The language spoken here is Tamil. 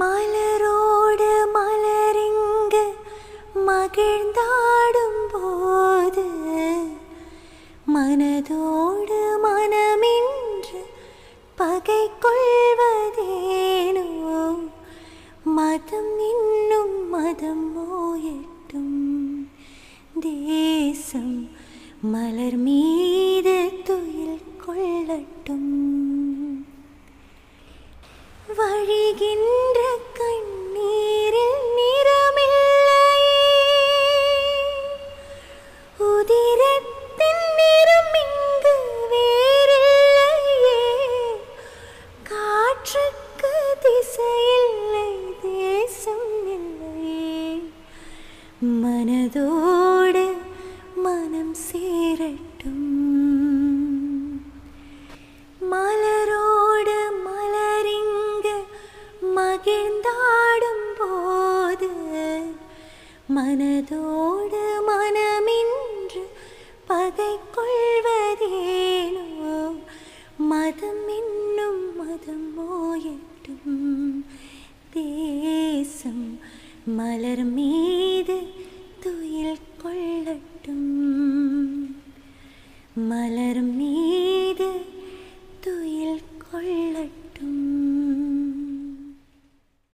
மலரோடு மலரிங்கு மகிழ்ந்தாடும் போது மனதோடு மனமின்று பகை கொள்வதேனோ மதம் இன்னும் மதம் ஓயட்டும் தேசம் மலர் மீது துயில் கொள்ளட்டும் வழிகின்ற கண்ணீரில் நிறமில்லையே உதிரத்தின் நிறம் இங்கு வேறில்லையே காற்றுக்கு திசையில்லை தேசம் இல்லையே மனதோடு மனம் சேரட்டும் மலரோடு மலரிங்கு மகிழ்ந்தாடும் போது மனதோடு மனமின்று பகை கொள்வதேனோ மதம் இன்னும் மதம் ஓயட்டும் தேசம் மலர் மீது துயில் கொள்ளட்டும் மலர்